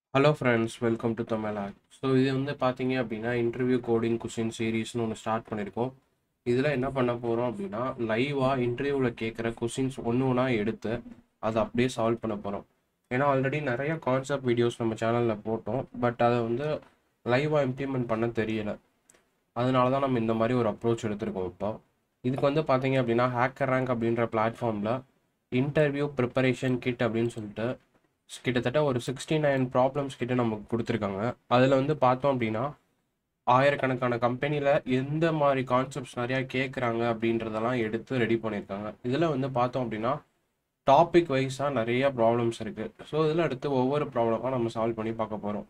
hello friends welcome to Tamil ஆக் so இது வந்து பார்த்தீங்க அப்படின்னா இன்டர்வியூ கோடிங் கொஷின் சீரீஸ்னு ஒன்று ஸ்டார்ட் பண்ணியிருக்கோம் இதில் என்ன பண்ண போகிறோம் அப்படின்னா லைவாக இன்டர்வியூவில் கேட்குற கொஷின்ஸ் ஒன்று ஒன்றா எடுத்து அதை அப்படியே சால்வ் பண்ண போகிறோம் ஏன்னா ஆல்ரெடி நிறைய கான்செப்ட் வீடியோஸ் நம்ம சேனலில் போட்டோம் பட் அதை வந்து லைவாக இம்ப்ளிமெண்ட் பண்ண தெரியல அதனால தான் நம்ம இந்த மாதிரி ஒரு அப்ரோச் எடுத்திருக்கோம் இப்போ இதுக்கு வந்து பார்த்தீங்க அப்படின்னா ஹேக்கர் ரேங்க் அப்படின்ற பிளாட்ஃபார்மில் இன்டர்வியூ ப்ரிப்பரேஷன் கிட் அப்படின்னு சொல்லிட்டு கிட்டத்தட்ட ஒரு சிக்ஸ்டி நைன் ப்ராப்ளம்ஸ் கிட்ட நமக்கு கொடுத்துருக்காங்க அதில் வந்து பார்த்தோம் அப்படின்னா ஆயிரக்கணக்கான கம்பெனியில் எந்த மாதிரி கான்செப்ட்ஸ் நிறையா கேட்குறாங்க அப்படின்றதெல்லாம் எடுத்து ரெடி பண்ணியிருக்காங்க இதில் வந்து பார்த்தோம் அப்படின்னா டாபிக் வைஸாக நிறைய ப்ராப்ளம்ஸ் இருக்குது ஸோ இதில் எடுத்து ஒவ்வொரு ப்ராப்ளமாக நம்ம சால்வ் பண்ணி பார்க்க போகிறோம்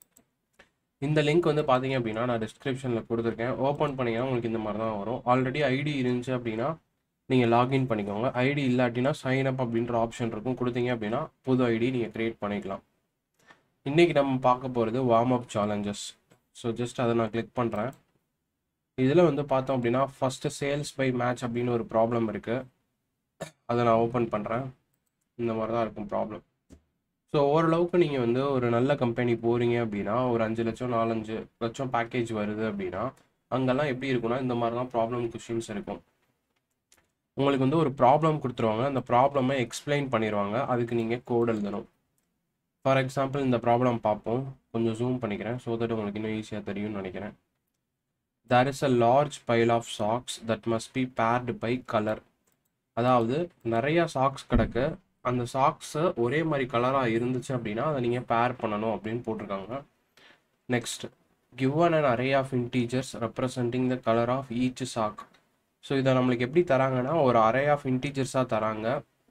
இந்த லிங்க் வந்து பார்த்தீங்க அப்படின்னா நான் டிஸ்கிரிப்ஷனில் கொடுத்துருக்கேன் ஓப்பன் பண்ணிங்கன்னா உங்களுக்கு இந்த மாதிரி தான் வரும் ஆல்ரெடி ஐடி இருந்துச்சு அப்படின்னா நீங்கள் லாகின் பண்ணிக்கோங்க ஐடி இல்லாட்டினா சைன் அப் அப்படின்ற ஆப்ஷன் இருக்கும் கொடுத்தீங்க அப்படின்னா புது ஐடி நீங்கள் க்ரியேட் பண்ணிக்கலாம் இன்றைக்கி நம்ம பார்க்க போகிறது warm up challenges so just அதை நான் கிளிக் பண்ணுறேன் இதில் வந்து பார்த்தோம் அப்படின்னா ஃபஸ்ட்டு சேல்ஸ் பை மேட்ச் அப்படின்னு ஒரு ப்ராப்ளம் இருக்குது அதை நான் ஓப்பன் பண்ணுறேன் இந்த மாதிரி தான் இருக்கும் ப்ராப்ளம் ஸோ ஓரளவுக்கு நீங்கள் வந்து ஒரு நல்ல கம்பெனி போகிறீங்க அப்படின்னா ஒரு அஞ்சு லட்சம் நாலஞ்சு லட்சம் பேக்கேஜ் வருது அப்படின்னா அங்கெல்லாம் எப்படி இருக்குன்னா இந்த மாதிரி தான் ப்ராப்ளம் கொஷின்ஸ் இருக்கும் உங்களுக்கு வந்து ஒரு ப்ராப்ளம் கொடுத்துருவாங்க அந்த ப்ராப்ளமை எக்ஸ்பிளைன் பண்ணிடுவாங்க அதுக்கு நீங்கள் கோட் எழுதணும் ஃபார் எக்ஸாம்பிள் இந்த ப்ராப்ளம் பார்ப்போம் கொஞ்சம் ஜூம் பண்ணிக்கிறேன் ஸோ தட் உங்களுக்கு இன்னும் ஈஸியாக தெரியும்னு நினைக்கிறேன் there is a large pile of socks that must be paired by colour அதாவது நிறையா சாக்ஸ் கிடக்கு அந்த சாக்ஸு ஒரே மாதிரி கலராக இருந்துச்சு அப்படின்னா அதை நீங்கள் பேர் பண்ணணும் அப்படின்னு போட்டிருக்காங்க next given an array of integers representing the colour of each sock so இதை நம்மளுக்கு எப்படி தராங்கன்னா ஒரு அரே ஆஃப் இன்டீஜர்ஸாக தராங்க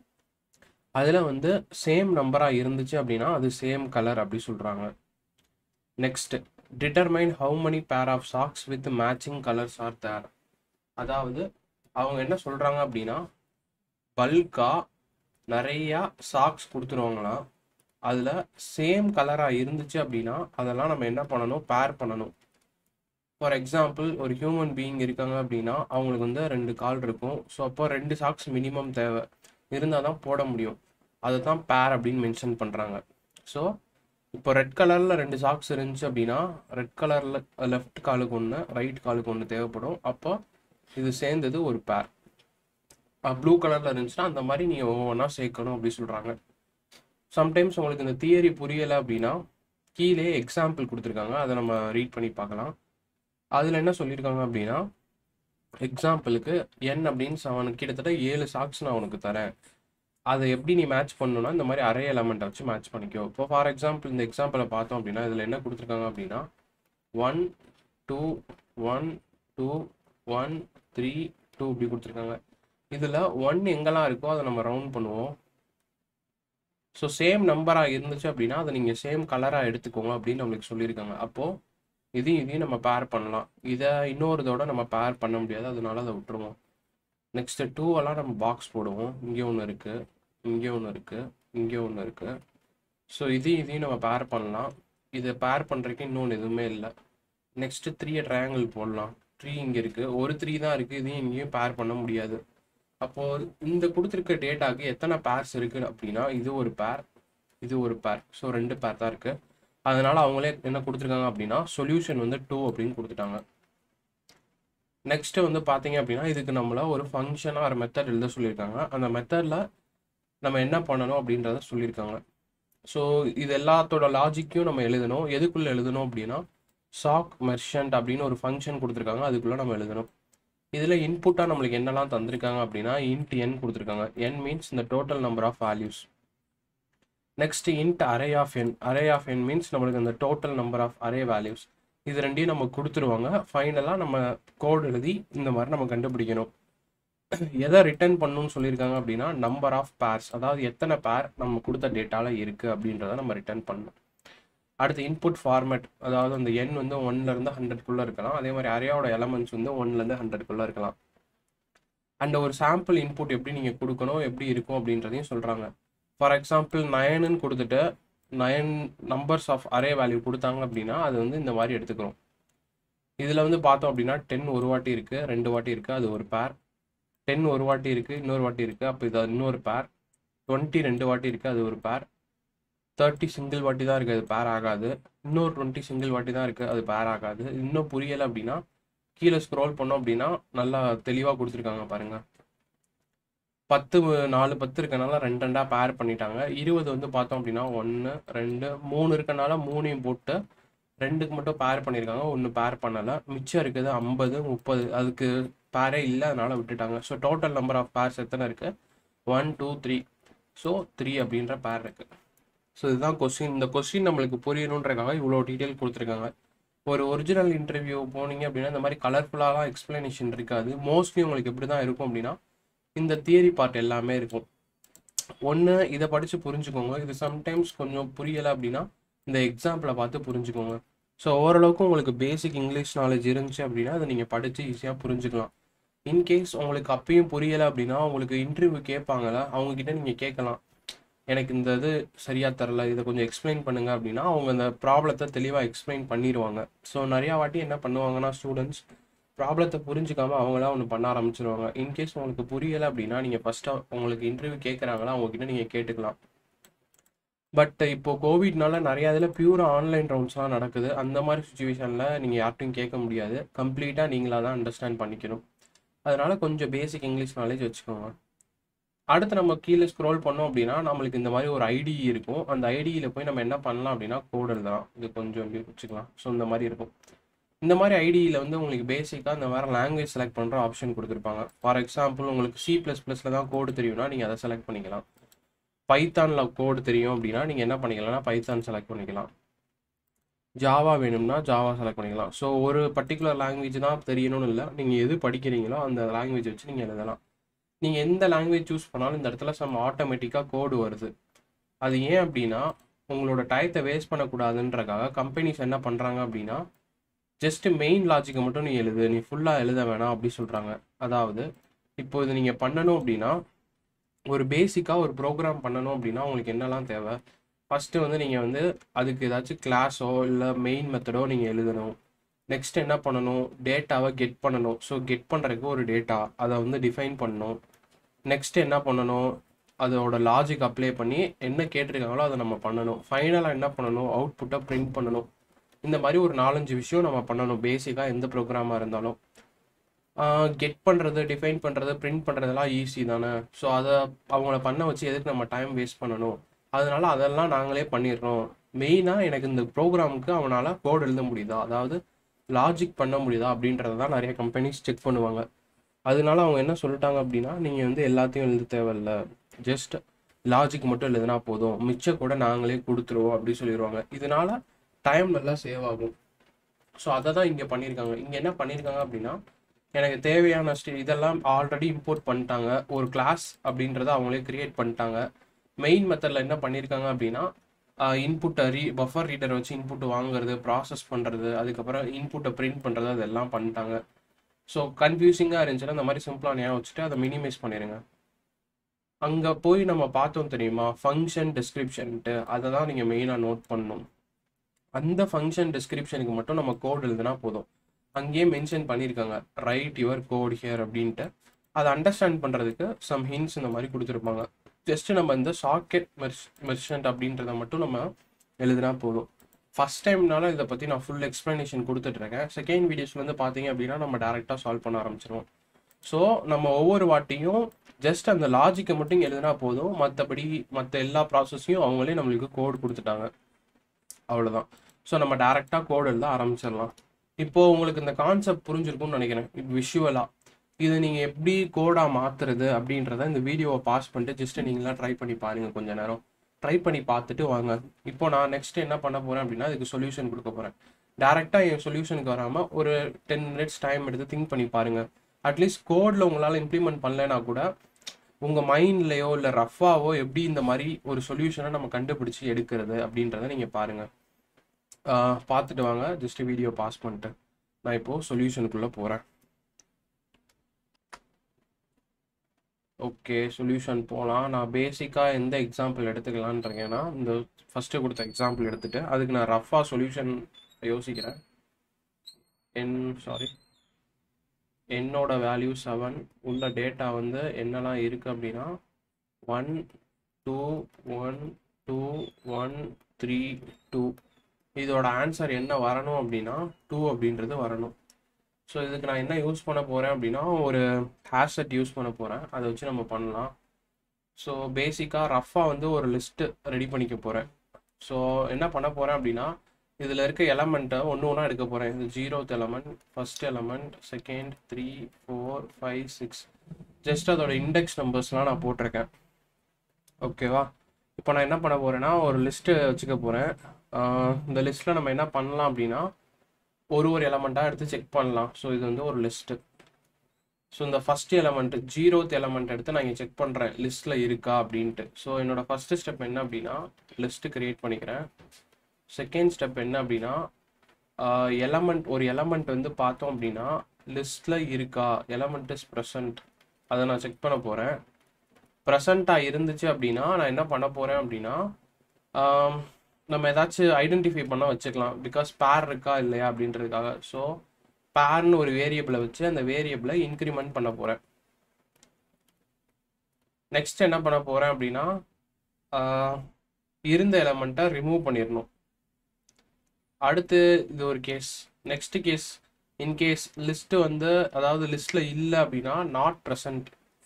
அதில் வந்து சேம் நம்பராக இருந்துச்சு அப்படின்னா அது சேம் கலர் அப்படி சொல்கிறாங்க next determine how many pair of socks with matching colours are there அதாவது அவங்க என்ன சொல்கிறாங்க அப்படின்னா பல்காக நிறையா சாக்ஸ் கொடுத்துருவாங்களாம் அதில் சேம் கலராக இருந்துச்சு அப்படின்னா அதெல்லாம் நம்ம என்ன பண்ணணும் பேர் பண்ணணும் ஃபார் எக்ஸாம்பிள் ஒரு ஹியூமன் பீயிங் இருக்காங்க அப்படின்னா அவங்களுக்கு வந்து ரெண்டு கால் இருக்கும் ஸோ அப்போ ரெண்டு சாக்ஸ் மினிமம் தேவை இருந்தால் தான் போட முடியும் அதை தான் பேர் அப்படின்னு மென்ஷன் பண்ணுறாங்க ஸோ இப்போ ரெட் கலரில் ரெண்டு சாக்ஸ் இருந்துச்சு அப்படின்னா ரெட் கலரில் லெஃப்ட் காலுக்கு ஒன்று ரைட் காலுக்கு ஒன்று தேவைப்படும் அப்போ இது சேர்ந்தது ஒரு பேர் ப்ளூ கலரில் இருந்துச்சுன்னா அந்த மாதிரி நீங்கள் ஒவ்வொன்றா சேர்க்கணும் அப்படி சொல்கிறாங்க சம்டைம்ஸ் உங்களுக்கு இந்த தியரி புரியலை அப்படின்னா கீழே எக்ஸாம்பிள் கொடுத்துருக்காங்க அதை நம்ம ரீட் பண்ணி பார்க்கலாம் அதில் என்ன சொல்லியிருக்காங்க அப்படின்னா எக்ஸாம்பிளுக்கு என் அப்படின்னு அவனுக்கு கிட்டத்தட்ட ஏழு சாக்ஸ் நான் உனக்கு தரேன் அதை எப்படி நீ மேட்ச் பண்ணணும்னா இந்த மாதிரி அரே எலமெண்ட்டை வச்சு மேட்ச் பண்ணிக்கோ இப்போ ஃபார் எக்ஸாம்பிள் இந்த எக்ஸாம்பிளை பார்த்தோம் அப்படின்னா இதில் என்ன கொடுத்துருக்காங்க அப்படின்னா one two one two one three two இப்படி கொடுத்துருக்காங்க இதில் ஒன் எங்கெல்லாம் இருக்கோ அதை நம்ம ரவுண்ட் பண்ணுவோம் ஸோ சேம் நம்பராக இருந்துச்சு அப்படின்னா அதை நீங்கள் சேம் கலராக எடுத்துக்கோங்க அப்படின்னு நம்மளுக்கு சொல்லியிருக்காங்க அப்போது இதையும் இதையும் நம்ம பேர் பண்ணலாம் இதை இன்னொரு இதோட நம்ம பேர் பண்ண முடியாது அதனால அதை விட்டுருவோம் நெக்ஸ்ட்டு டூவெல்லாம் நம்ம பாக்ஸ் போடுவோம் இங்கே ஒன்று இருக்குது இங்கே ஒன்று இருக்குது இங்கே ஒன்று இருக்குது ஸோ இதையும் இதையும் நம்ம பேர் பண்ணலாம் இதை பேர் பண்ணுறதுக்கு இன்னொன்று எதுவுமே இல்லை நெக்ஸ்ட்டு த்ரீயை ட்ரையாங்கிள் போடலாம் த்ரீ இங்கே இருக்குது ஒரு த்ரீ தான் இருக்குது இதையும் இங்கேயும் பேர் பண்ண முடியாது அப்போது இந்த கொடுத்துருக்க டேட்டாக்கு எத்தனை பேர்ஸ் இருக்குது அப்படின்னா இது ஒரு பேர் இது ஒரு பேர் ஸோ ரெண்டு பேர் தான் இருக்குது அதனால அவங்களே என்ன கொடுத்துருக்காங்க அப்படின்னா சொல்யூஷன் வந்து டூ அப்படின்னு கொடுத்துட்டாங்க நெக்ஸ்ட் வந்து பார்த்தீங்க அப்படின்னா இதுக்கு நம்மள ஒரு ஃபங்க்ஷனாக ஒரு மெத்தட் எழுத சொல்லியிருக்காங்க அந்த மெத்தடில் நம்ம என்ன பண்ணணும் அப்படின்றத சொல்லியிருக்காங்க ஸோ இது எல்லாத்தோட லாஜிக்கையும் நம்ம எழுதணும் எதுக்குள்ளே எழுதணும் அப்படின்னா சாக் மெர்ஷன்ட் அப்படின்னு ஒரு ஃபங்க்ஷன் கொடுத்துருக்காங்க அதுக்குள்ளே நம்ம எழுதணும் இதில் இன்புட்டாக நம்மளுக்கு என்னெல்லாம் தந்திருக்காங்க அப்படின்னா இன்ட் என் கொடுத்துருக்காங்க என் மீன்ஸ் இந்த total number of values next int array of n array of n means நம்மளுக்கு அந்த total number of array values இது ரெண்டையும் நம்ம கொடுத்துருவாங்க ஃபைனலாக நம்ம கோட் எழுதி இந்த மாதிரி நம்ம கண்டுபிடிக்கணும் எதை ரிட்டர்ன் பண்ணணும்னு சொல்லியிருக்காங்க அப்படின்னா நம்பர் ஆஃப் பேர்ஸ் அதாவது எத்தனை பேர் நம்ம கொடுத்த டேட்டாவில் இருக்குது அப்படின்றத நம்ம ரிட்டர்ன் பண்ணணும் அடுத்து இன்புட் ஃபார்மேட் அதாவது அந்த எண் வந்து ஒன்லேருந்து ஹண்ட்ரட்குள்ளே இருக்கலாம் அதே மாதிரி அரேயோட எலமெண்ட்ஸ் வந்து ஒன்லேருந்து ஹண்ட்ரட்குள்ளே இருக்கலாம் அண்ட் ஒரு சாம்பிள் இன்புட் எப்படி நீங்கள் கொடுக்கணும் எப்படி இருக்கும் அப்படின்றதையும் சொல்கிறாங்க ஃபார் எக்ஸாம்பிள் நயனுன்னு கொடுத்துட்டு nine numbers of array value கொடுத்தாங்க அப்படின்னா அது வந்து இந்த மாதிரி எடுத்துக்கிறோம் இதில் வந்து பார்த்தோம் அப்படின்னா டென் ஒரு வாட்டி இருக்குது ரெண்டு வாட்டி இருக்குது அது ஒரு பேர் டென் ஒரு வாட்டி இருக்குது இன்னொரு வாட்டி இருக்குது அப்போ இது இன்னொரு பேர் டுவெண்ட்டி ரெண்டு வாட்டி இருக்குது அது ஒரு பேர் தேர்ட்டி சிங்கிள் வாட்டி தான் இருக்குது அது பேர் ஆகாது இன்னொரு டுவெண்ட்டி சிங்கிள் வாட்டி தான் இருக்குது அது பேர் ஆகாது இன்னும் புரியலை அப்படின்னா கீழே ஸ்க்ரோல் பண்ணோம் அப்படின்னா நல்லா தெளிவாக கொடுத்துருக்காங்க பாருங்கள் பத்து நாலு பத்து இருக்கனால ரெண்டு ரெண்டாக பேர் பண்ணிட்டாங்க இருபது வந்து பார்த்தோம் அப்படின்னா ஒன்று ரெண்டு மூணு இருக்கனால மூணையும் போட்டு ரெண்டுக்கு மட்டும் பேர் பண்ணியிருக்காங்க ஒன்று பேர் பண்ணலை மிச்சம் இருக்குது ஐம்பது முப்பது அதுக்கு பேரே இல்லை அதனால விட்டுட்டாங்க so total number of pairs எத்தனை இருக்குது one two three so three அப்படின்ற பேர் இருக்குது ஸோ இதுதான் கொஸ்டின் இந்த கொஸ்டின் நம்மளுக்கு புரியணுன்றக்காக இவ்வளோ டீட்டெயில் கொடுத்துருக்காங்க ஒரு ஒரிஜினல் இன்டர்வியூ போனீங்க அப்படின்னா இந்த மாதிரி கலர்ஃபுல்லாலாம் எக்ஸ்பிளனேஷன் இருக்காது மோஸ்ட்லி உங்களுக்கு எப்படி தான் இருக்கும் அப்படின்னா இந்த தியரி பார்ட் எல்லாமே இருக்கும் ஒன்று இதை படித்து புரிஞ்சுக்கோங்க இது சம்டைம்ஸ் கொஞ்சம் புரியலை அப்படின்னா இந்த எக்ஸாம்பிளை பார்த்து புரிஞ்சுக்கோங்க ஸோ ஓரளவுக்கு உங்களுக்கு பேசிக் இங்கிலீஷ் நாலேஜ் இருந்துச்சு அப்படின்னா அதை நீங்கள் படித்து ஈஸியாக புரிஞ்சுக்கலாம் இன்கேஸ் உங்களுக்கு அப்பயும் புரியலை அப்படின்னா உங்களுக்கு இன்டர்வியூ கேட்பாங்கல்ல அவங்கக்கிட்ட நீங்கள் கேட்கலாம் எனக்கு இந்த இது சரியாக தரல இதை கொஞ்சம் எக்ஸ்பிளைன் பண்ணுங்க அப்படின்னா அவங்க அந்த ப்ராப்ளத்தை தெளிவாக எக்ஸ்பிளைன் பண்ணிடுவாங்க ஸோ நிறையா வாட்டி என்ன பண்ணுவாங்கன்னா ஸ்டூடெண்ட்ஸ் ப்ராப்ளத்தை புரிஞ்சுக்காம அவங்களா ஒன்று பண்ண ஆரம்பிச்சிருவாங்க இன்கேஸ் உங்களுக்கு புரியலை அப்படின்னா நீங்கள் ஃபஸ்ட்டாக உங்களுக்கு இன்டர்வியூ கேட்குறாங்களா அவங்கக்கிட்ட நீங்கள் கேட்டுக்கலாம் பட் இப்போ கோவிட்னால நிறைய இதில் பியூராக ஆன்லைன் ரவுண்ட்ஸ்லாம் நடக்குது அந்த மாதிரி சுச்சுவேஷனில் நீங்கள் யார்ட்டையும் கேட்க முடியாது கம்ப்ளீட்டாக நீங்களாக தான் அண்டர்ஸ்டாண்ட் பண்ணிக்கணும் அதனால கொஞ்சம் பேசிக் இங்கிலீஷ் நாலேஜ் வச்சுக்கோங்க அடுத்து நம்ம கீழே ஸ்க்ரோல் பண்ணோம் அப்படின்னா நம்மளுக்கு இந்த மாதிரி ஒரு ஐடி இருக்கும் அந்த ஐடியில் போய் நம்ம என்ன பண்ணலாம் அப்படின்னா கோட் எழுதலாம் இது கொஞ்சம் இப்படி வச்சுக்கலாம் ஸோ இந்த மாதிரி இருக்கும் இந்த மாதிரி ஐடியில் வந்து உங்களுக்கு பேசிக்காக இந்த மாதிரி லாங்குவேஜ் செலக்ட் பண்ணுற ஆப்ஷன் கொடுத்துருப்பாங்க ஃபார் எக்ஸாம்பிள் உங்களுக்கு சி ப்ளஸ் ப்ளஸில் தான் கோடு தெரியும்னா நீங்கள் அதை செலக்ட் பண்ணிக்கலாம் பைத்தானில் கோடு தெரியும் அப்படின்னா நீங்கள் என்ன பண்ணிக்கலாம்னா பைத்தான் செலக்ட் பண்ணிக்கலாம் ஜாவா வேணும்னா ஜாவா செலக்ட் பண்ணிக்கலாம் ஸோ ஒரு பர்டிகுலர் லாங்குவேஜ் தான் தெரியணும்னு இல்லை நீங்கள் எது படிக்கிறீங்களோ அந்த லாங்குவேஜ் வச்சு நீங்கள் எழுதலாம் நீங்கள் எந்த லாங்குவேஜ் சூஸ் பண்ணாலும் இந்த இடத்துல சம் ஆட்டோமேட்டிக்காக கோடு வருது அது ஏன் அப்படின்னா உங்களோட டயத்தை வேஸ்ட் பண்ணக்கூடாதுன்றக்காக கம்பெனிஸ் என்ன பண்ணுறாங்க அப்படின்னா ஜஸ்ட் மெயின் லாஜிக்கை மட்டும் நீ எழுது நீ ஃபுல்லாக எழுத வேணாம் அப்படி சொல்கிறாங்க அதாவது இப்போ இது நீங்கள் பண்ணணும் அப்படின்னா ஒரு பேசிக்காக ஒரு ப்ரோக்ராம் பண்ணணும் அப்படின்னா உங்களுக்கு என்னெல்லாம் தேவை ஃபஸ்ட்டு வந்து நீங்கள் வந்து அதுக்கு ஏதாச்சும் கிளாஸோ இல்லை மெயின் மெத்தடோ நீங்கள் எழுதணும் நெக்ஸ்ட் என்ன பண்ணணும் டேட்டாவை கெட் பண்ணணும் ஸோ கெட் பண்ணுறதுக்கு ஒரு டேட்டா அதை வந்து டிஃபைன் பண்ணணும் நெக்ஸ்ட் என்ன பண்ணணும் அதோட லாஜிக் அப்ளை பண்ணி என்ன கேட்டிருக்காங்களோ அதை நம்ம பண்ணணும் ஃபைனலாக என்ன பண்ணணும் அவுட்புட்டை பிரிண்ட் பண்ணணும் இந்த மாதிரி ஒரு நாலஞ்சு விஷயம் நம்ம பண்ணணும் பேசிக்காக எந்த ப்ரோக்ராமாக இருந்தாலும் கெட் பண்ணுறது டிஃபைன் பண்ணுறது பிரிண்ட் பண்ணுறதெல்லாம் ஈஸி தானே ஸோ அதை அவங்கள பண்ண வச்சு எதுக்கு நம்ம டைம் வேஸ்ட் பண்ணணும் அதனால அதெல்லாம் நாங்களே பண்ணிடுறோம் மெயினாக எனக்கு இந்த ப்ரோக்ராமுக்கு அவனால் கோட் எழுத முடியுதா அதாவது லாஜிக் பண்ண முடியுதா அப்படின்றத தான் நிறைய கம்பெனிஸ் செக் பண்ணுவாங்க அதனால அவங்க என்ன சொல்லிட்டாங்க அப்படின்னா நீங்கள் வந்து எல்லாத்தையும் எழுத தேவையில்ல ஜஸ்ட் லாஜிக் மட்டும் எழுதுனா போதும் மிச்சம் கூட நாங்களே கொடுத்துருவோம் அப்படி சொல்லிடுவாங்க இதனால டைம் நல்லா சேவ் ஆகும் ஸோ அதை தான் இங்கே பண்ணியிருக்காங்க இங்கே என்ன பண்ணியிருக்காங்க அப்படின்னா எனக்கு தேவையான ஸ்டே இதெல்லாம் ஆல்ரெடி இம்போர்ட் பண்ணிட்டாங்க ஒரு கிளாஸ் அப்படின்றத அவங்களே கிரியேட் பண்ணிட்டாங்க மெயின் மெத்தடில் என்ன பண்ணியிருக்காங்க அப்படின்னா இன்புட்டை ரீ பஃபர் ரீடர் வச்சு இன்புட் வாங்குறது ப்ராசஸ் பண்ணுறது அதுக்கப்புறம் இன்புட்டை பிரிண்ட் பண்ணுறது அதெல்லாம் பண்ணிட்டாங்க ஸோ கன்ஃபியூசிங்காக இருந்துச்சுன்னா இந்த மாதிரி சிம்பிளாக ஞாபகம் வச்சுட்டு அதை மினிமைஸ் பண்ணிடுங்க அங்கே போய் நம்ம பார்த்தோம் தெரியுமா ஃபங்க்ஷன் டிஸ்கிரிப்ஷன்ட்டு அதை தான் நீங்கள் மெயினாக நோட் பண்ணணும் அந்த ஃபங்க்ஷன் டிஸ்கிரிப்ஷனுக்கு மட்டும் நம்ம கோட் எழுதுனா போதும் அங்கேயே மென்ஷன் பண்ணியிருக்காங்க ரைட் யுவர் கோட் ஹியர் அப்படின்ட்டு அதை அண்டர்ஸ்டாண்ட் பண்ணுறதுக்கு சம் ஹின்ஸ் இந்த மாதிரி கொடுத்துருப்பாங்க ஜஸ்ட் நம்ம இந்த சாக்கெட் மெர்ச் மெர்ச்சன்ட் அப்படின்றத மட்டும் நம்ம எழுதுனா போதும் ஃபஸ்ட் டைம்னால இதை பற்றி நான் ஃபுல் எக்ஸ்ப்ளனேஷன் கொடுத்துட்ருக்கேன் செகண்ட் வீடியோஸ்ல வந்து பார்த்தீங்க அப்படின்னா நம்ம டேரெக்டாக சால்வ் பண்ண ஆரம்பிச்சிருவோம் ஸோ நம்ம ஒவ்வொரு வாட்டியும் ஜஸ்ட் அந்த லாஜிக்கை மட்டும் எழுதுனா போதும் மற்றபடி மற்ற எல்லா ப்ராசஸையும் அவங்களே நம்மளுக்கு கோட் கொடுத்துட்டாங்க அவ்வளோதான் ஸோ நம்ம டேரெக்டாக கோட் எழுத ஆரம்பிச்சிடலாம் இப்போ உங்களுக்கு இந்த கான்செப்ட் புரிஞ்சிருக்கும்னு நினைக்கிறேன் விஷுவலாக இது நீங்கள் எப்படி கோடாக மாற்றுறது அப்படின்றத இந்த வீடியோவை பாஸ் பண்ணிட்டு ஜஸ்ட் நீங்களாம் ட்ரை பண்ணி பாருங்கள் கொஞ்ச நேரம் ட்ரை பண்ணி பார்த்துட்டு வாங்க இப்போ நான் நெக்ஸ்ட் என்ன பண்ண போகிறேன் அப்படின்னா இதுக்கு சொல்யூஷன் கொடுக்க போகிறேன் டேரெக்டாக என் சொல்யூஷனுக்கு வராமல் ஒரு டென் மினிட்ஸ் டைம் எடுத்து திங்க் பண்ணி பாருங்கள் அட்லீஸ்ட் கோடில் உங்களால் இம்ப்ளிமெண்ட் பண்ணலைன்னா கூட உங்கள் மைண்ட்லேயோ இல்லை ரஃபாவோ எப்படி இந்த மாதிரி ஒரு சொல்யூஷனை நம்ம கண்டுபிடிச்சி எடுக்கிறது அப்படின்றத நீங்கள் பாருங்கள் பார்த்துட்டு வாங்க ஜஸ்ட் வீடியோ பாஸ் பண்ணிட்டு நான் இப்போது சொல்யூஷனுக்குள்ளே போகிறேன் ஓகே சொல்யூஷன் போகலாம் நான் பேசிக்காக எந்த எக்ஸாம்பிள் எடுத்துக்கலான்னு இருக்கேன்னா இந்த ஃபஸ்ட்டு கொடுத்த எக்ஸாம்பிள் எடுத்துகிட்டு அதுக்கு நான் ரஃபாக சொல்யூஷன் யோசிக்கிறேன் என் சாரி என்னோட வேல்யூ செவன் உள்ள டேட்டா வந்து என்னெல்லாம் இருக்குது அப்படின்னா one two one two one three two இதோட ஆன்சர் என்ன வரணும் அப்படின்னா டூ அப்படின்றது வரணும் ஸோ இதுக்கு நான் என்ன யூஸ் பண்ண போகிறேன் அப்படின்னா ஒரு ஹேர் செட் யூஸ் பண்ண போகிறேன் அதை வச்சு நம்ம பண்ணலாம் ஸோ பேசிக்காக ரஃபாக வந்து ஒரு லிஸ்ட்டு ரெடி பண்ணிக்க போகிறேன் ஸோ என்ன பண்ண போகிறேன் அப்படின்னா இதில் இருக்க எலமெண்ட்டை ஒன்று ஒன்றா எடுக்க போகிறேன் இது zeroth element first element second three four five six just அதோட இண்டெக்ஸ் நம்பர்ஸ்லாம் நான் போட்டிருக்கேன் ஓகேவா இப்போ நான் என்ன பண்ண போகிறேன்னா ஒரு லிஸ்ட்டு வச்சுக்க போகிறேன் இந்த லிஸ்ட்டில் நம்ம என்ன பண்ணலாம் அப்படின்னா ஒரு ஒரு எலமெண்ட்டாக எடுத்து செக் பண்ணலாம் ஸோ இது வந்து ஒரு லிஸ்ட்டு ஸோ இந்த ஃபஸ்ட் எலமெண்ட் ஜீரோத் எலமெண்ட் எடுத்து நான் இங்கே செக் பண்ணுறேன் லிஸ்ட்டில் இருக்கா அப்படின்ட்டு ஸோ என்னோட ஃபஸ்ட்டு ஸ்டெப் என்ன அப்படின்னா லிஸ்ட்டு க்ரியேட் பண்ணிக்கிறேன் செகண்ட் ஸ்டெப் என்ன அப்படின்னா எலமெண்ட் ஒரு எலமெண்ட் வந்து பார்த்தோம் அப்படின்னா லிஸ்ட்டில் இருக்கா எலமெண்ட் இஸ் ப்ரெசன்ட் அதை நான் செக் பண்ண போகிறேன் ப்ரெசண்ட்டாக இருந்துச்சு அப்படின்னா நான் என்ன பண்ண போகிறேன் அப்படின்னா நம்ம ஏதாச்சும் ஐடென்டிஃபை பண்ண வச்சுக்கலாம் பிகாஸ் பேர் இருக்கா இல்லையா அப்படின்றதுக்காக ஸோ பேர்னு ஒரு வேரியபிளை வச்சு அந்த வேரியபிளை இன்க்ரிமெண்ட் பண்ண போகிறேன் நெக்ஸ்ட் என்ன பண்ண போகிறேன் அப்படின்னா இருந்த எலமெண்ட்டை ரிமூவ் பண்ணிடணும் அடுத்து இது ஒரு case next case in case list வந்து அதாவது லிஸ்ட்டில் இல்லை அப்படின்னா நாட் ப்ரெசன்ட்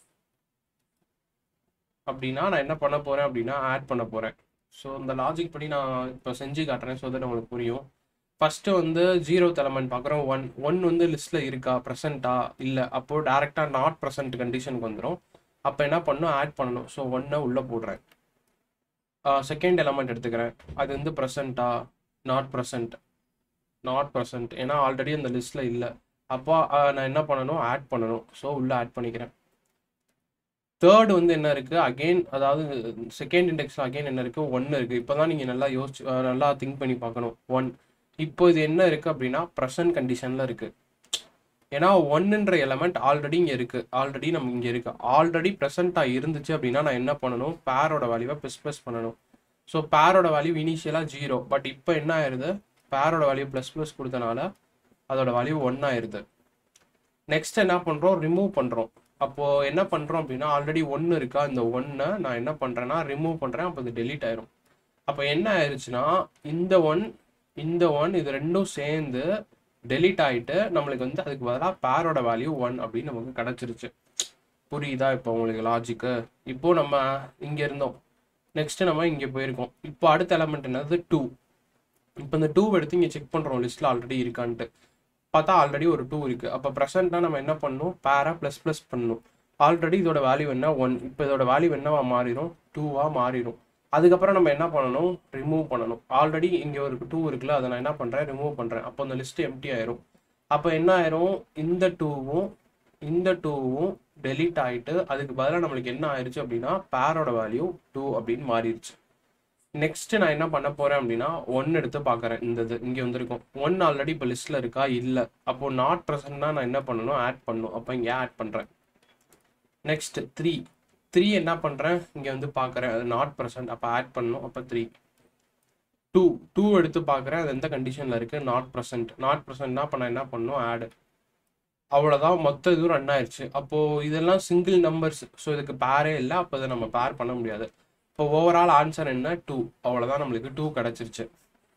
அப்படின்னா நான் என்ன பண்ண போகிறேன் அப்படின்னா ஆட் பண்ண போகிறேன் ஸோ இந்த லாஜிக் படி நான் இப்போ செஞ்சு காட்டுறேன் ஸோ தட் உங்களுக்கு புரியும் ஃபஸ்ட்டு வந்து ஜீரோ எலமெண்ட் பார்க்குறோம் ஒன் ஒன் வந்து லிஸ்ட்டில் இருக்கா ப்ரெசண்ட்டா இல்லை அப்போது டேரெக்டாக நாட் ப்ரெசன்ட் கண்டிஷனுக்கு வந்துடும் அப்போ என்ன பண்ணணும் ஆட் பண்ணணும் ஸோ ஒன்னை உள்ளே போடுறேன் செகண்ட் எலமெண்ட் எடுத்துக்கிறேன் அது வந்து ப்ரெசண்ட்டா நாட் ப்ரெசன்ட் நாட் ப்ரெசன்ட் ஏன்னா ஆல்ரெடி அந்த லிஸ்ட்டில் இல்லை அப்போ நான் என்ன பண்ணணும் ஆட் பண்ணணும் ஸோ உள்ளே ஆட் பண்ணிக்கிறேன் தேர்ட் வந்து என்ன இருக்குது அகெயின் அதாவது செகண்ட் இண்டெக்ஸில் அகெயின் என்ன இருக்குது ஒன்று இருக்குது இப்போ தான் நீங்கள் நல்லா யோசிச்சு நல்லா திங்க் பண்ணி பார்க்கணும் ஒன் இப்போ இது என்ன இருக்குது அப்படின்னா ப்ரெசன்ட் கண்டிஷனில் இருக்குது ஏன்னா ஒன்னுன்ற எலமெண்ட் ஆல்ரெடி இங்கே இருக்குது ஆல்ரெடி நம்ம இங்கே இருக்குது ஆல்ரெடி ப்ரெசண்ட்டாக இருந்துச்சு அப்படின்னா நான் என்ன பண்ணணும் பேரோட வேல்யூவை ப்ளஸ் ப்ளஸ் பண்ணணும் ஸோ பேரோட வேல்யூ இனிஷியலாக ஜீரோ பட் இப்போ என்ன ஆயிடுது பேரோட வேல்யூ ப்ளஸ் ப்ளஸ் கொடுத்தனால அதோட வேல்யூ ஒன் ஆயிடுது நெக்ஸ்ட் என்ன பண்ணுறோம் ரிமூவ் பண்ணுறோம் அப்போது என்ன பண்ணுறோம் அப்படின்னா ஆல்ரெடி ஒன்று இருக்கா இந்த ஒன்றை நான் என்ன பண்ணுறேன்னா ரிமூவ் பண்ணுறேன் அப்போ இது டெலீட் ஆயிரும் அப்போ என்ன ஆயிடுச்சுன்னா இந்த ஒன் இந்த ஒன் இது ரெண்டும் சேர்ந்து டெலீட் ஆகிட்டு நம்மளுக்கு வந்து அதுக்கு பதிலாக பேரோட வேல்யூ ஒன் அப்படின்னு நமக்கு கிடச்சிருச்சு புரியுதா இப்போ உங்களுக்கு லாஜிக்கு இப்போ நம்ம இங்கே இருந்தோம் நெக்ஸ்ட் நம்ம இங்கே போயிருக்கோம் இப்போ அடுத்த எலமெண்ட் என்னது டூ இப்போ இந்த டூ எடுத்து இங்கே செக் பண்ணுறோம் லிஸ்ட்டில் ஆல்ரெடி இருக்கான்ட்டு பார்த்தா ஆல்ரெடி ஒரு டூ இருக்குது அப்போ ப்ரெசென்ட்டாக நம்ம என்ன பண்ணணும் பேரா ப்ளஸ் ப்ளஸ் பண்ணணும் ஆல்ரெடி இதோட வேல்யூ என்ன ஒன் இப்போ இதோட வேல்யூ என்னவா மாறிடும் டூவாக மாறிடும் அதுக்கப்புறம் நம்ம என்ன பண்ணணும் ரிமூவ் பண்ணணும் ஆல்ரெடி இங்கே ஒரு டூ இருக்குல்ல அதை நான் என்ன பண்ணுறேன் ரிமூவ் பண்ணுறேன் அப்போ அந்த லிஸ்ட் எம்டி ஆயிரும் அப்போ என்ன ஆயிரும் இந்த டூவும் இந்த டூவும் டெலீட் ஆகிட்டு அதுக்கு பதிலாக நம்மளுக்கு என்ன ஆயிடுச்சு அப்படின்னா பேரோட வேல்யூ டூ அப்படின்னு மாறிடுச்சு நெக்ஸ்ட் நான் என்ன பண்ண போறேன் அப்படின்னா ஒன் எடுத்து பார்க்குறேன் இந்த இது இங்கே வந்திருக்கும் ஒன் ஆல்ரெடி இப்போ லிஸ்ட்ல இருக்கா இல்லை அப்போ நாட் ப்ரெசன்ட்னா நான் என்ன பண்ணணும் ஆட் பண்ணணும் அப்போ இங்கே ஆட் பண்ணுறேன் நெக்ஸ்ட் த்ரீ த்ரீ என்ன பண்ணுறேன் இங்கே வந்து பார்க்குறேன் அது நாட் ப்ரெசன்ட் அப்போ ஆட் பண்ணணும் அப்போ த்ரீ டூ டூ எடுத்து பார்க்குறேன் அது எந்த கண்டிஷனில் இருக்குது நாட் ப்ரெசன்ட் நாட் ப்ரெசன்ட்னா அப்போ நான் என்ன பண்ணணும் ஆடு அவ்வளோதான் மொத்த இதுவும் ரன் ஆயிடுச்சு அப்போது இதெல்லாம் சிங்கிள் நம்பர்ஸ் ஸோ இதுக்கு பேரே இல்லை அப்போ இதை நம்ம பேர் பண்ண முடியாது இப்போ ஓவரால் ஆன்சர் என்ன டூ அவ்வளோதான் நம்மளுக்கு டூ கிடச்சிருச்சு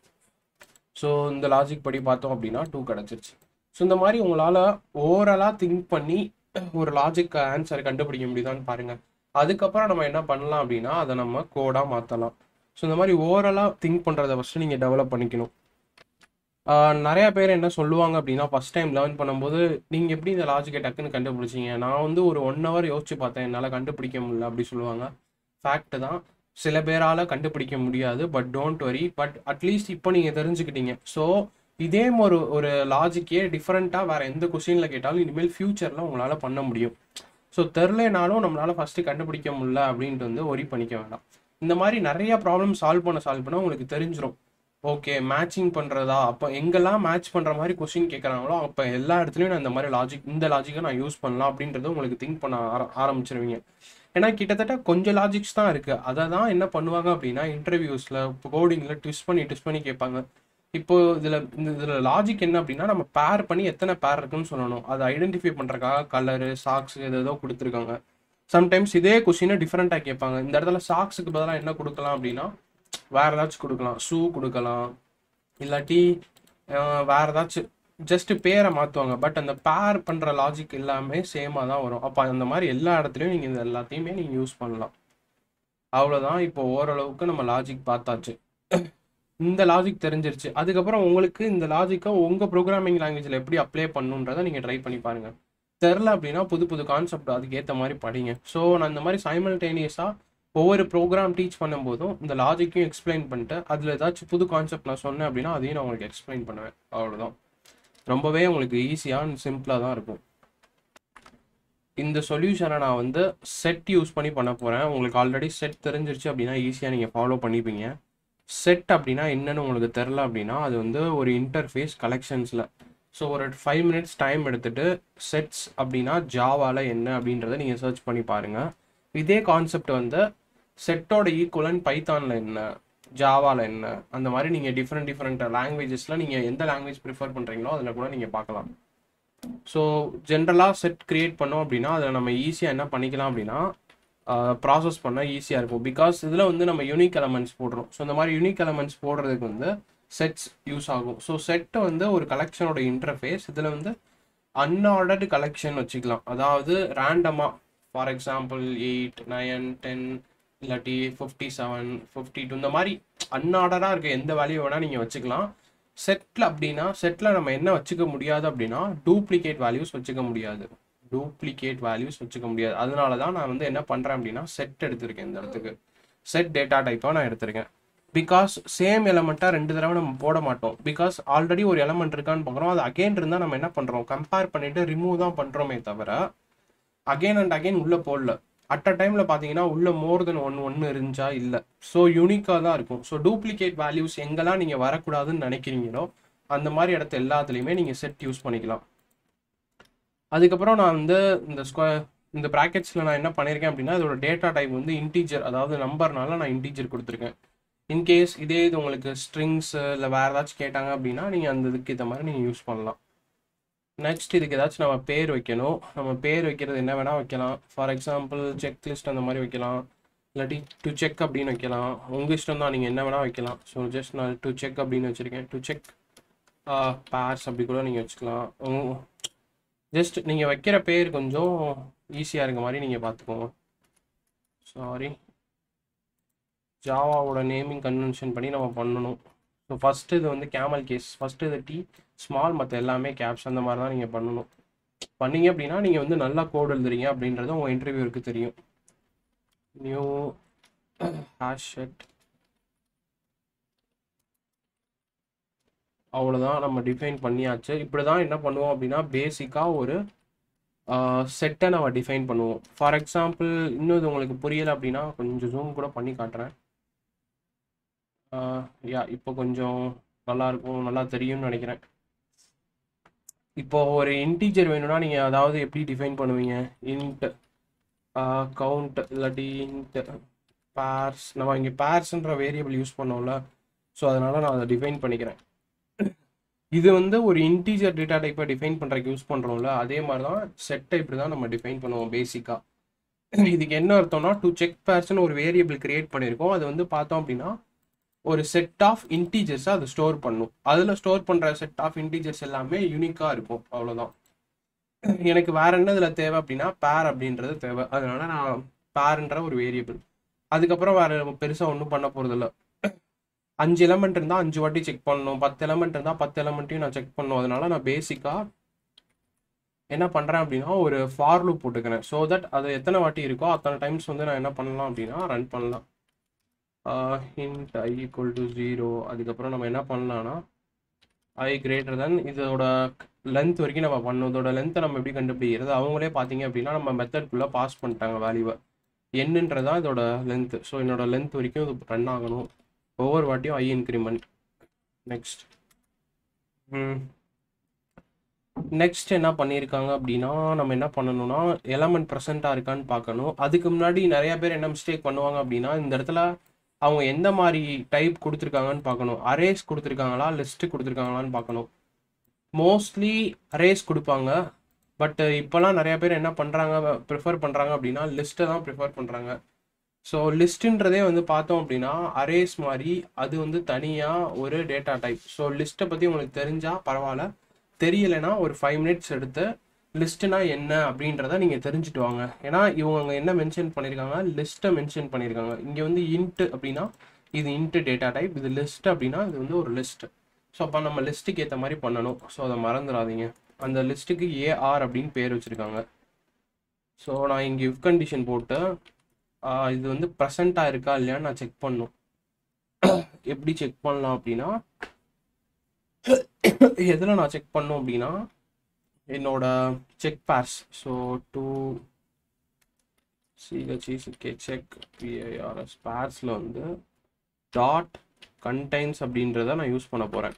ஸோ இந்த லாஜிக் படி பார்த்தோம் அப்படின்னா டூ கிடச்சிருச்சு ஸோ இந்த மாதிரி உங்களால் ஓவராலாக திங்க் பண்ணி ஒரு லாஜிக் ஆன்சர் கண்டுபிடிக்க முடியுதான்னு பாருங்கள் அதுக்கப்புறம் நம்ம என்ன பண்ணலாம் அப்படின்னா அதை நம்ம கோடாக மாற்றலாம் ஸோ இந்த மாதிரி ஓவராலாக திங்க் பண்ணுறத ஃபஸ்ட்டு நீங்கள் டெவலப் பண்ணிக்கணும் நிறைய பேர் என்ன சொல்லுவாங்க அப்படின்னா ஃபஸ்ட் டைம் லேர்ன் பண்ணும்போது நீங்கள் எப்படி இந்த லாஜிக்கை டக்குன்னு கண்டுபிடிச்சிங்க நான் வந்து ஒரு ஒன் ஹவர் யோசிச்சு பார்த்தேன் என்னால் கண்டுபிடிக்க முடியல அப்படி சொல்லுவாங்க ஃபேக்ட் தான் சில பேரால் கண்டுபிடிக்க முடியாது but don't worry but at least இப்போ நீங்கள் தெரிஞ்சுக்கிட்டீங்க ஸோ இதே ஒரு ஒரு லாஜிக்கே டிஃப்ரெண்ட்டாக வேறு எந்த கொஸ்டினில் கேட்டாலும் இனிமேல் ஃப்யூச்சரில் உங்களால் பண்ண முடியும் ஸோ தெரிலனாலும் நம்மளால் ஃபஸ்ட்டு கண்டுபிடிக்க முடியல அப்படின்ட்டு வந்து ஒரி பண்ணிக்க வேண்டாம் இந்த மாதிரி நிறைய ப்ராப்ளம் சால்வ் பண்ண சால்வ் பண்ண உங்களுக்கு தெரிஞ்சிடும் ஓகே மேட்சிங் பண்ணுறதா அப்போ எங்கெல்லாம் மேட்ச் பண்ணுற மாதிரி கொஸ்டின் கேட்குறாங்களோ அப்போ எல்லா இடத்துலையும் நான் இந்த மாதிரி லாஜிக் இந்த லாஜிக்கை நான் யூஸ் பண்ணலாம் அப்படின்றத உங்களுக்கு திங்க் பண்ண ஆர ஆரம்பிச்சிருவீங்க ஏன்னா கிட்டத்தட்ட கொஞ்சம் லாஜிக்ஸ் தான் இருக்குது அதை தான் என்ன பண்ணுவாங்க அப்படின்னா இன்டர்வியூஸில் இப்போ கோடிங்கில் ட்விஸ்ட் பண்ணி ட்விஸ்ட் பண்ணி கேட்பாங்க இப்போ இதில் இந்த இதில் லாஜிக் என்ன அப்படின்னா நம்ம பேர் பண்ணி எத்தனை பேர் இருக்குன்னு சொல்லணும் அதை ஐடென்டிஃபை பண்ணுறக்காக கலரு சாக்ஸ் எது ஏதோ கொடுத்துருக்காங்க சம்டைம்ஸ் இதே கொஸ்டினை டிஃப்ரெண்ட்டாக கேட்பாங்க இந்த இடத்துல சாக்ஸுக்கு பதிலாக என்ன கொடுக்கலாம் அப்படின்னா வேறு ஏதாச்சும் கொடுக்கலாம் ஷூ கொடுக்கலாம் இல்லாட்டி அஹ், வேற ஏதாச்சும் ஜஸ்ட் பேரை மாற்றுவாங்க பட் அந்த பேர் பண்ணுற லாஜிக் எல்லாமே சேமாக தான் வரும் அப்போ அந்த மாதிரி எல்லா இடத்துலையும் நீங்கள் இந்த எல்லாத்தையுமே நீங்கள் யூஸ் பண்ணலாம் அவ்வளோதான் இப்போ ஓரளவுக்கு நம்ம லாஜிக் பார்த்தாச்சு இந்த லாஜிக் தெரிஞ்சிருச்சு அதுக்கப்புறம் உங்களுக்கு இந்த லாஜிக்கை உங்கள் ப்ரோக்ராமிங் லாங்குவேஜில் எப்படி அப்ளை பண்ணுன்றதை நீங்கள் ட்ரை பண்ணி பாருங்கள் தெரில அப்படின்னா புது புது கான்செப்ட் அதுக்கு ஏற்ற மாதிரி படிங்க ஸோ நான் இந்த மாதிரி சைமல்டேனியஸாக ஒவ்வொரு ப்ரோக்ராம் டீச் பண்ணும்போதும் இந்த லாஜிக்கையும் எக்ஸ்பிளைன் பண்ணிட்டு அதில் ஏதாச்சும் புது கான்செப்ட் நான் சொன்னேன் அப்படின்னா அதையும் நான் உங்களுக்கு எக்ஸ்பிளைன் பண்ணுவேன் அவ்வளோதான் ரொம்பவே உங்களுக்கு ஈஸியாக அண்ட் சிம்பிளாக தான் இருக்கும் இந்த சொல்யூஷனை நான் வந்து செட் யூஸ் பண்ணி பண்ண போகிறேன் உங்களுக்கு ஆல்ரெடி செட் தெரிஞ்சிருச்சு அப்படின்னா ஈஸியாக நீங்கள் ஃபாலோ பண்ணிப்பீங்க செட் அப்படின்னா என்னன்னு உங்களுக்கு தெரில அப்படின்னா அது வந்து ஒரு இன்டர்ஃபேஸ் கலெக்ஷன்ஸில் ஸோ ஒரு ஃபைவ் மினிட்ஸ் டைம் எடுத்துட்டு செட்ஸ் அப்படின்னா ஜாவால என்ன அப்படின்றத நீங்கள் சர்ச் பண்ணி பாருங்கள் இதே கான்செப்ட் வந்து செட்டோட ஈக்குவலன் பைத்தானில் என்ன ஜாவால என்ன அந்த மாதிரி நீங்கள் டிஃப்ரெண்ட் டிஃப்ரெண்ட் லாங்குவேஜஸில் நீங்கள் எந்த லாங்குவேஜ் ப்ரிஃபர் பண்ணுறீங்களோ அதில் கூட நீங்கள் பார்க்கலாம் ஸோ ஜென்ரலாக செட் கிரியேட் பண்ணோம் அப்படின்னா அதில் நம்ம ஈஸியாக என்ன பண்ணிக்கலாம் அப்படின்னா ப்ராசஸ் பண்ண ஈஸியாக இருக்கும் பிகாஸ் இதில் வந்து நம்ம யூனிக் எலமெண்ட்ஸ் போடுறோம் ஸோ இந்த மாதிரி யூனிக் எலமெண்ட்ஸ் போடுறதுக்கு வந்து செட்ஸ் யூஸ் ஆகும் ஸோ செட்டு வந்து ஒரு கலெக்ஷனோட இன்டர்ஃபேஸ் இதில் வந்து அன்ஆர்டர்டு கலெக்ஷன் வச்சுக்கலாம் அதாவது ரேண்டமாக for example eight nine ten இல்லாட்டி ஃபிஃப்டி செவன் ஃபிஃப்டி டூ இந்த மாதிரி அன்ஆர்டராக இருக்க எந்த வேல்யூ வேணால் நீங்கள் வச்சுக்கலாம் செட்டில் அப்படின்னா செட்டில் நம்ம என்ன வச்சுக்க முடியாது அப்படின்னா டூப்ளிகேட் வேல்யூஸ் வச்சுக்க முடியாது டூப்ளிகேட் வேல்யூஸ் வச்சுக்க முடியாது அதனால தான் நான் வந்து என்ன பண்ணுறேன் அப்படின்னா செட் எடுத்திருக்கேன் இந்த இடத்துக்கு செட் டேட்டா டைப்பாக நான் எடுத்திருக்கேன் பிகாஸ் சேம் எலமெண்ட்டாக ரெண்டு தடவை நம்ம போட மாட்டோம் பிகாஸ் ஆல்ரெடி ஒரு எலமெண்ட் இருக்கான்னு பார்க்குறோம் அது அகைன் இருந்தால் நம்ம என்ன பண்ணுறோம் கம்பேர் பண்ணிட்டு ரிமூவ் தான் பண்ணுறோமே தவிர அகைன் அண்ட் அகைன் உள்ளே போடல அட் அ டைமில் பார்த்தீங்கன்னா உள்ள மோர் தென் ஒன் ஒன்று இருந்துச்சா இல்லை ஸோ யூனிக்காக தான் இருக்கும் ஸோ டூப்ளிகேட் வேல்யூஸ் எங்கெல்லாம் நீங்கள் வரக்கூடாதுன்னு நினைக்கிறீங்களோ அந்த மாதிரி இடத்த எல்லாத்துலேயுமே நீங்கள் செட் யூஸ் பண்ணிக்கலாம் அதுக்கப்புறம் நான் வந்து இந்த ஸ்கொயர் இந்த ப்ராக்கெட்ஸில் நான் என்ன பண்ணியிருக்கேன் அப்படின்னா இதோட டேட்டா டைப் வந்து இன்டீஜர் அதாவது நம்பர்னால நான் இன்டீஜர் கொடுத்துருக்கேன் இன்கேஸ் இதே இது உங்களுக்கு ஸ்ட்ரிங்ஸ் இல்லை வேறு ஏதாச்சும் கேட்டாங்க அப்படின்னா நீங்கள் அந்த இதுக்கு ஏற்ற மாதிரி நீங்கள் யூஸ் பண்ணலாம் நெக்ஸ்ட் இதுக்கு ஏதாச்சும் நம்ம பேர் வைக்கணும் நம்ம பேர் வைக்கிறது என்ன வேணால் வைக்கலாம் ஃபார் எக்ஸாம்பிள் செக் லிஸ்ட் அந்த மாதிரி வைக்கலாம் இல்லாட்டி டு செக் அப்படின்னு வைக்கலாம் உங்கள் இஷ்டம் தான் நீங்கள் என்ன வேணால் வைக்கலாம் ஸோ ஜஸ்ட் நான் டு செக் அப்படின்னு வச்சுருக்கேன் டு செக் பேர்ஸ் அப்படி கூட நீங்கள் வச்சுக்கலாம் ஜஸ்ட் நீங்கள் வைக்கிற பேர் கொஞ்சம் ஈஸியாக இருக்க மாதிரி நீங்கள் பார்த்துக்கோங்க சாரி ஜாவாவோட நேமிங் கன்வென்ஷன் பண்ணி நம்ம பண்ணணும் ஸோ ஃபஸ்ட்டு இது வந்து கேமல் கேஸ் ஃபஸ்ட்டு இது டி ஸ்மால் மற்ற எல்லாமே கேப்ஸ் அந்த மாதிரி தான் நீங்கள் பண்ணணும் பண்ணீங்க அப்படின்னா நீங்கள் வந்து நல்லா கோட் எழுதுறீங்க அப்படின்றது உங்கள் இன்டர்வியூருக்கு தெரியும் நியூ ஹேஷ் ஷெட் அவ்வளோதான் நம்ம டிஃபைன் பண்ணியாச்சு இப்படி தான் என்ன பண்ணுவோம் அப்படின்னா பேசிக்காக ஒரு செட்டை நம்ம டிஃபைன் பண்ணுவோம் ஃபார் எக்ஸாம்பிள் இன்னும் இது உங்களுக்கு புரியலை அப்படின்னா கொஞ்சம் ஜூம் கூட பண்ணி காட்டுறேன் யா இப்போ கொஞ்சம் நல்லா இருக்கும் நல்லா தெரியும்னு நினைக்கிறேன் இப்போ ஒரு இன்டீஜர் வேணும்னா நீங்கள் அதாவது எப்படி டிஃபைன் பண்ணுவீங்க இன்ட் கவுண்ட் இல்லாட்டி இன்ட் பேர்ஸ் நம்ம இங்கே பேர்ஸ்ன்ற வேரியபிள் யூஸ் பண்ணோம்ல ஸோ அதனால் நான் அதை டிஃபைன் பண்ணிக்கிறேன் இது வந்து ஒரு இன்டீஜர் டேட்டா டைப்பை டிஃபைன் பண்ணுறதுக்கு யூஸ் பண்ணுறோம்ல அதே மாதிரி தான் செட்டை இப்படி தான் நம்ம டிஃபைன் பண்ணுவோம் பேசிக்காக இதுக்கு என்ன அர்த்தம்னா டு செக் பேர்ஸ்னு ஒரு வேரியபிள் கிரியேட் பண்ணியிருக்கோம் அது வந்து பார்த்தோம் அப்படின்னா ஒரு செட் ஆஃப் இன்டீஜர்ஸை அது ஸ்டோர் பண்ணும் அதில் ஸ்டோர் பண்ணுற செட் ஆஃப் இன்டீஜர்ஸ் எல்லாமே யூனிக்காக இருக்கும் அவ்வளோதான் எனக்கு வேற என்ன இதில் தேவை அப்படின்னா பேர் அப்படின்றது தேவை அதனால நான் பேர்ன்ற ஒரு வேரியபிள் அதுக்கப்புறம் வேற பெருசாக ஒன்றும் பண்ண போகிறதில்ல அஞ்சு எலமெண்ட் இருந்தால் அஞ்சு வாட்டி செக் பண்ணணும் பத்து எலமெண்ட் இருந்தால் பத்து எலமெண்ட்டையும் நான் செக் பண்ணணும் அதனால நான் பேசிக்காக என்ன பண்ணுறேன் அப்படின்னா ஒரு ஃபார் லூப் போட்டுக்கிறேன் ஸோ தட் அது எத்தனை வாட்டி இருக்கோ அத்தனை டைம்ஸ் வந்து நான் என்ன பண்ணலாம் அப்படின்னா ரன் பண்ணலாம் int i equal to zero அதுக்கப்புறம் நம்ம என்ன பண்ணலாம்னா ஐ கிரேட்டர் தென் இதோட லென்த் வரைக்கும் நம்ம பண்ணணும் இதோட லென்த்தை நம்ம எப்படி கண்டுபிடிக்கிறது அவங்களே பார்த்தீங்க அப்படின்னா நம்ம மெத்தட்குள்ளே பாஸ் பண்ணிட்டாங்க வேல்யூவை என்னன்றதான் இதோட லென்த்து ஸோ என்னோட லென்த் வரைக்கும் இது ரன் ஆகணும் ஒவ்வொரு வாட்டியும் ஐ இன்க்ரிமெண்ட் நெக்ஸ்ட் நெக்ஸ்ட் என்ன பண்ணியிருக்காங்க அப்படின்னா நம்ம என்ன பண்ணணும்னா எலமெண்ட் ப்ரெசண்ட்டாக இருக்கான்னு பார்க்கணும் அதுக்கு முன்னாடி நிறைய பேர் என்ன மிஸ்டேக் பண்ணுவாங்க அப்படின்னா இந்த இடத்துல அவங்க எந்த மாதிரி டைப் கொடுத்துருக்காங்கன்னு பார்க்கணும் அரேஸ் கொடுத்துருக்காங்களா லிஸ்ட்டு கொடுத்துருக்காங்களான்னு பார்க்கணும் மோஸ்ட்லி அரேஸ் கொடுப்பாங்க பட் இப்போலாம் நிறைய பேர் என்ன பண்ணுறாங்க ப்ரிஃபர் பண்ணுறாங்க அப்படின்னா லிஸ்ட்டை தான் ப்ரிஃபர் பண்ணுறாங்க ஸோ லிஸ்ட்டுன்றதே வந்து பார்த்தோம் அப்படின்னா அரேஸ் மாதிரி அது வந்து தனியாக ஒரு டேட்டா டைப் ஸோ லிஸ்ட்டை பற்றி உங்களுக்கு தெரிஞ்சால் பரவாயில்ல தெரியலைன்னா ஒரு ஃபைவ் மினிட்ஸ் எடுத்து லிஸ்ட்டுனா என்ன அப்படின்றத நீங்கள் தெரிஞ்சுட்டு வாங்க ஏன்னா இவங்க அங்கே என்ன மென்ஷன் பண்ணியிருக்காங்க லிஸ்ட்டை மென்ஷன் பண்ணியிருக்காங்க இங்கே வந்து இன்ட்டு அப்படின்னா இது இன்ட்டு டேட்டா டைப் இது லிஸ்ட் அப்படின்னா இது வந்து ஒரு லிஸ்ட் ஸோ அப்போ நம்ம லிஸ்ட்டுக்கு ஏற்ற மாதிரி பண்ணணும் ஸோ அதை மறந்துடாதீங்க அந்த லிஸ்ட்டுக்கு ஏஆர் அப்படின்னு பேர் வச்சுருக்காங்க ஸோ நான் இங்கே இஃப் கண்டிஷன் போட்டு ஆஹ் இது வந்து ப்ரெசண்ட்டாக இருக்கா இல்லையான்னு நான் செக் பண்ணும் எப்படி செக் பண்ணலாம் அப்படின்னா எதில் நான் செக் பண்ணோம் அப்படின்னா என்னோட check pairs so to C H E C K check P I R S பேர்ஸில் வந்து டாட் கண்டைன்ஸ் அப்படின்றத நான் யூஸ் பண்ண போகிறேன்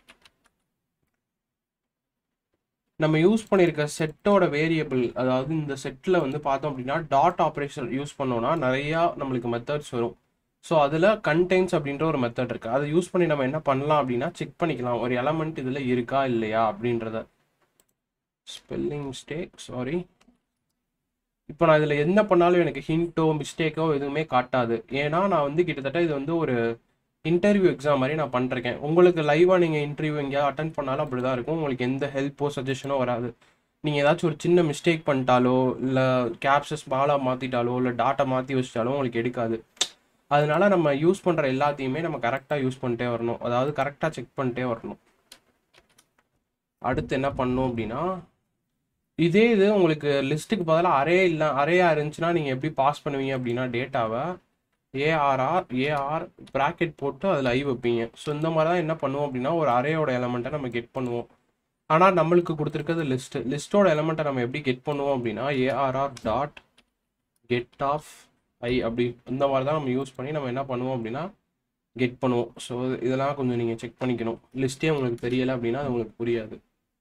நம்ம யூஸ் பண்ணியிருக்க செட்டோட வேரியபிள் அதாவது இந்த செட்டில் வந்து பார்த்தோம் அப்படின்னா டாட் ஆப்ரேஷன் யூஸ் பண்ணோம்னா நிறையா நம்மளுக்கு மெத்தட்ஸ் வரும் ஸோ அதில் கண்டெய்ன்ஸ் அப்படின்ற ஒரு மெத்தட் இருக்குது அதை யூஸ் பண்ணி நம்ம என்ன பண்ணலாம் அப்படின்னா செக் பண்ணிக்கலாம் ஒரு எலமெண்ட் இதில் இருக்கா இல்லையா அப்படின்றத ஸ்பெல்லிங் மிஸ்டேக் சாரி இப்போ நான் இதில் என்ன பண்ணாலும் எனக்கு ஹிண்ட்டோ மிஸ்டேக்கோ எதுவுமே காட்டாது ஏன்னா நான் வந்து கிட்டத்தட்ட இது வந்து ஒரு இன்டர்வியூ எக்ஸாம் மாதிரி நான் பண்ணிருக்கேன் உங்களுக்கு லைவாக நீங்கள் இன்டர்வியூ எங்கேயாவது அட்டன் பண்ணாலும் அப்படி தான் இருக்கும் உங்களுக்கு எந்த ஹெல்ப்போ சஜஷனோ வராது நீங்கள் ஏதாச்சும் ஒரு சின்ன மிஸ்டேக் பண்ணிட்டாலோ இல்லை கேப்சஸ் பாலாக மாற்றிட்டாலோ இல்லை டாட்டா மாற்றி வச்சிட்டாலோ உங்களுக்கு எடுக்காது அதனால நம்ம யூஸ் பண்ணுற எல்லாத்தையுமே நம்ம கரெக்டாக யூஸ் பண்ணிட்டே வரணும் அதாவது கரெக்டாக செக் பண்ணிட்டே வரணும் அடுத்து என்ன பண்ணணும் அப்படின்னா இதே இது உங்களுக்கு லிஸ்ட்டுக்கு பதிலாக அரே இல்லை அரேயாக இருந்துச்சுன்னா நீங்கள் எப்படி பாஸ் பண்ணுவீங்க அப்படின்னா டேட்டாவை ஏஆர்ஆர் ஏஆர் ப்ராக்கெட் போட்டு அதில் ஐ வைப்பீங்க ஸோ இந்த மாதிரி தான் என்ன பண்ணுவோம் அப்படின்னா ஒரு அரேயோட எலமெண்ட்டை நம்ம கெட் பண்ணுவோம் ஆனால் நம்மளுக்கு கொடுத்துருக்கிறது லிஸ்ட்டு லிஸ்ட்டோட எலமெண்ட்டை நம்ம எப்படி கெட் பண்ணுவோம் அப்படின்னா A R R dot get of i அப்படி இந்த மாதிரி தான் நம்ம யூஸ் பண்ணி நம்ம என்ன பண்ணுவோம் அப்படின்னா கெட் பண்ணுவோம் ஸோ இதெல்லாம் கொஞ்சம் நீங்கள் செக் பண்ணிக்கணும் லிஸ்ட்டே உங்களுக்கு தெரியலை அப்படின்னா அது உங்களுக்கு புரியாது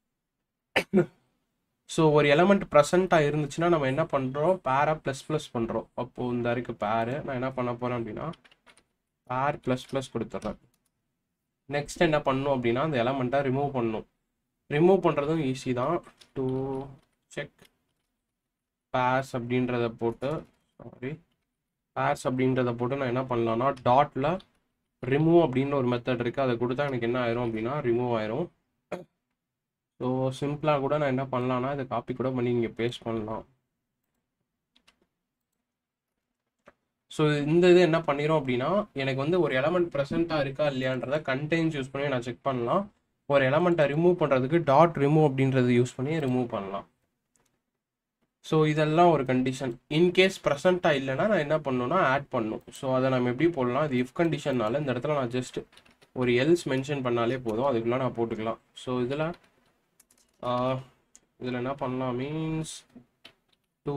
ஸோ ஒரு எலமெண்ட் ப்ரெசண்ட்டாக இருந்துச்சுன்னா நம்ம என்ன பண்ணுறோம் பேரை ப்ளஸ் ப்ளஸ் பண்ணுறோம் அப்போது இந்த இருக்கு பேரு நான் என்ன பண்ண போகிறேன் அப்படின்னா பேர் ப்ளஸ் ப்ளஸ் கொடுத்துட்றேன் நெக்ஸ்ட் என்ன பண்ணணும் அப்படின்னா அந்த எலமெண்ட்டை ரிமூவ் பண்ணணும் ரிமூவ் பண்ணுறதும் ஈஸி தான் டு செக் பேர்ஸ் அப்படின்றத போட்டு சாரி பேர்ஸ் அப்படின்றத போட்டு நான் என்ன பண்ணலாம்னா டாட்டில் ரிமூவ் அப்படின்னு ஒரு மெத்தட் இருக்குது அதை கொடுத்தா எனக்கு என்ன ஆயிரும் அப்படின்னா ரிமூவ் ஆயிரும் ஸோ சிம்பிளாக கூட நான் என்ன பண்ணலாம்னா இதை காப்பி கூட பண்ணி நீங்கள் பேஸ்ட் பண்ணலாம் ஸோ இந்த இது என்ன பண்ணிடும் அப்படின்னா எனக்கு வந்து ஒரு எலமெண்ட் ப்ரெசென்ட்டாக இருக்கா இல்லையான்றத கண்டெய்ன்ஸ் யூஸ் பண்ணி நான் செக் பண்ணலாம் ஒரு எலமெண்ட்டை ரிமூவ் பண்ணுறதுக்கு டாட் ரிமூவ் அப்படின்றது யூஸ் பண்ணி ரிமூவ் பண்ணலாம் ஸோ இதெல்லாம் ஒரு கண்டிஷன் இன்கேஸ் ப்ரெசண்ட்டாக இல்லைன்னா நான் என்ன பண்ணணும்னா ஆட் பண்ணணும் ஸோ அதை நம்ம எப்படி போடலாம் இது இஃப் கண்டிஷன்னால இந்த இடத்துல நான் ஜஸ்ட் ஒரு எல்ஸ் மென்ஷன் பண்ணாலே போதும் அதுக்குள்ளே நான் போட்டுக்கலாம் ஸோ இதில் இதில் என்ன பண்ணலாம் means to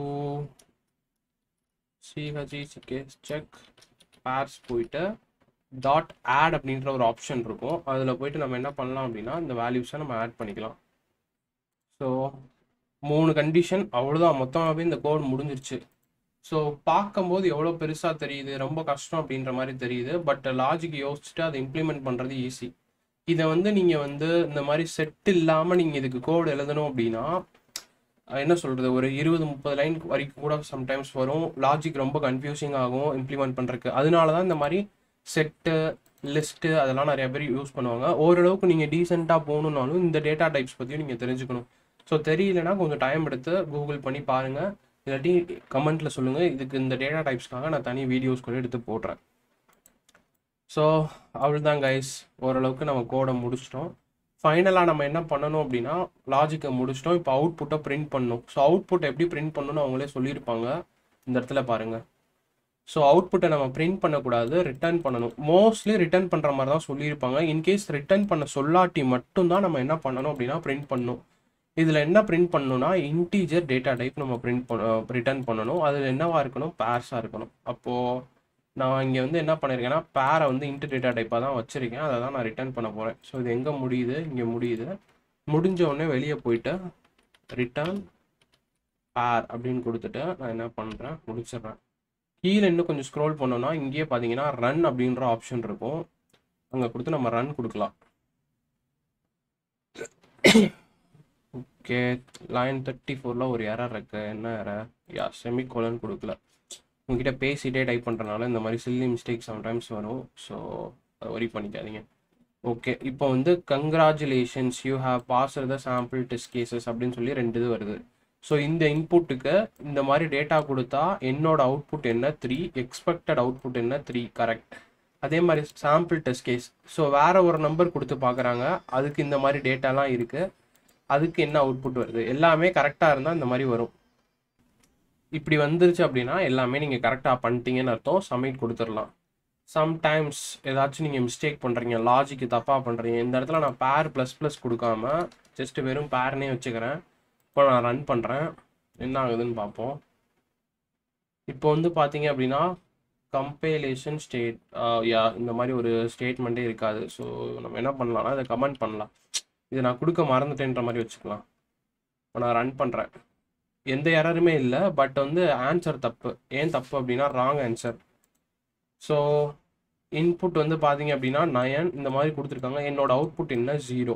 C H E C K check pairs போயிட்டு டாட் ஆட் அப்படின்ற ஒரு ஆப்ஷன் இருக்கும் அதில் போயிட்டு நம்ம என்ன பண்ணலாம் அப்படின்னா இந்த வேல்யூஸை நம்ம ஆட் பண்ணிக்கலாம் ஸோ மூணு கண்டிஷன் அவ்வளோதான் மொத்தமாகவே இந்த கோட் முடிஞ்சிருச்சு ஸோ பார்க்கும்போது எவ்வளோ பெருசாக தெரியுது ரொம்ப கஷ்டம் அப்படின்ற மாதிரி தெரியுது பட் லாஜிக் யோசிச்சுட்டு அதை இம்ப்ளிமெண்ட் பண்ணுறது ஈஸி இதை வந்து நீங்கள் வந்து இந்த மாதிரி செட் இல்லாமல் நீங்கள் இதுக்கு கோடு எழுதணும் அப்படின்னா என்ன சொல்கிறது ஒரு இருபது முப்பது லைன் வரைக்கும் கூட சம்டைம்ஸ் வரும் லாஜிக் ரொம்ப கன்ஃபியூசிங் ஆகும் இம்ப்ளிமெண்ட் பண்ணுறதுக்கு அதனால தான் இந்த மாதிரி செட்டு லிஸ்ட்டு அதெல்லாம் நிறைய பேர் யூஸ் பண்ணுவாங்க ஓரளவுக்கு நீங்கள் டீசெண்டாக போகணுன்னாலும் இந்த டேட்டா டைப்ஸ் பற்றியும் நீங்கள் தெரிஞ்சுக்கணும் ஸோ தெரியலனா கொஞ்சம் டைம் எடுத்து கூகுள் பண்ணி பாருங்கள் இல்லாட்டி கமெண்ட்டில் சொல்லுங்கள் இதுக்கு இந்த டேட்டா டைப்ஸ்க்காக நான் தனி வீடியோஸ் கூட எடுத்து போடுறேன் ஸோ அவ்வளோதான் கைஸ் ஓரளவுக்கு நம்ம கோடை முடிச்சிட்டோம் ஃபைனலாக நம்ம என்ன பண்ணணும் அப்படின்னா லாஜிக்கை முடிச்சிட்டோம் இப்போ அவுட்புட்டை பிரிண்ட் பண்ணணும் ஸோ அவுட்புட்டை எப்படி பிரிண்ட் பண்ணணும்னு அவங்களே சொல்லியிருப்பாங்க இந்த இடத்துல பாருங்கள் ஸோ அவுட்புட்டை நம்ம பிரிண்ட் பண்ணக்கூடாது ரிட்டர்ன் பண்ணணும் மோஸ்ட்லி ரிட்டர்ன் பண்ணுற மாதிரி தான் சொல்லியிருப்பாங்க இன்கேஸ் ரிட்டர்ன் பண்ண சொல்லாட்டி மட்டும்தான் நம்ம என்ன பண்ணணும் அப்படின்னா பிரிண்ட் பண்ணணும் இதில் என்ன பிரிண்ட் பண்ணணும்னா இன்டீஜர் டேட்டா டைப் நம்ம பிரிண்ட் பண்ண ரிட்டர்ன் பண்ணணும் அதில் என்னவா இருக்கணும் பேர்ஸாக இருக்கணும் அப்போது நான் இங்கே வந்து என்ன பண்ணியிருக்கேன்னா பேரை வந்து இன்ட்டு டேட்டா டைப்பாக தான் வச்சுருக்கேன் அதை தான் நான் ரிட்டர்ன் பண்ண போகிறேன் ஸோ இது எங்கே முடியுது இங்கே முடியுது முடிஞ்ச உடனே வெளியே போயிட்டு ரிட்டர்ன் பேர் அப்படின்னு கொடுத்துட்டு நான் என்ன பண்ணுறேன் முடிச்சிடுறேன் கீழே இன்னும் கொஞ்சம் ஸ்க்ரோல் பண்ணோம்னா இங்கேயே பார்த்தீங்கன்னா ரன் அப்படின்ற ஆப்ஷன் இருக்கும் அங்கே கொடுத்து நம்ம ரன் கொடுக்கலாம் ஓகே லைன் தேர்ட்டி ஃபோரில் ஒரு எரர் இருக்கு என்ன எரர் யா செமிகோலன் கொடுக்கல உங்ககிட்ட பேசிட்டே டைப் பண்ணுறனால இந்த மாதிரி சில்லி மிஸ்டேக் சம்டைம்ஸ் வரும் ஸோ ஒரி பண்ணிக்காதீங்க ஓகே இப்போ வந்து congratulations you have pass the sample test cases அப்படின்னு சொல்லி ரெண்டு இது வருது ஸோ இந்த இன்புட்டுக்கு இந்த மாதிரி டேட்டா கொடுத்தா என்னோட அவுட்புட் என்ன த்ரீ எக்ஸ்பெக்டட் அவுட்புட் என்ன த்ரீ கரெக்ட் அதே மாதிரி சாம்பிள் டெஸ்ட் கேஸ் ஸோ வேற ஒரு நம்பர் கொடுத்து பார்க்குறாங்க அதுக்கு இந்த மாதிரி டேட்டாலாம் இருக்குது அதுக்கு என்ன அவுட்புட் வருது எல்லாமே கரெக்டாக இருந்தால் இந்த மாதிரி வரும் இப்படி வந்துருச்சு அப்படின்னா எல்லாமே நீங்கள் கரெக்டாக பண்ணிட்டீங்கன்னு அர்த்தம் சப்மிட் கொடுத்துடலாம் சம்டைம்ஸ் ஏதாச்சும் நீங்கள் மிஸ்டேக் பண்ணுறீங்க லாஜிக்கு தப்பாக பண்ணுறீங்க இந்த இடத்துல நான் பேர் ப்ளஸ் ப்ளஸ் கொடுக்காம ஜஸ்ட் வெறும் பேர்னே வச்சுக்கிறேன் இப்போ நான் ரன் பண்ணுறேன் என்ன ஆகுதுன்னு பார்ப்போம் இப்போ வந்து பார்த்தீங்க அப்படின்னா கம்பைலேஷன் ஸ்டேட் யா இந்த மாதிரி ஒரு ஸ்டேட்மெண்ட்டே இருக்காது ஸோ நம்ம என்ன பண்ணலாம்னா இதை கமெண்ட் பண்ணலாம் இதை நான் கொடுக்க மறந்துட்டேன்ற மாதிரி வச்சுக்கலாம் இப்போ நான் ரன் பண்ணுறேன் எந்த எரருமே இல்லை பட் வந்து ஆன்சர் தப்பு ஏன் தப்பு அப்படின்னா ராங் ஆன்சர் ஸோ இன்புட் வந்து பார்த்தீங்க அப்படின்னா நயன் இந்த மாதிரி கொடுத்துருக்காங்க என்னோட அவுட்புட் என்ன ஜீரோ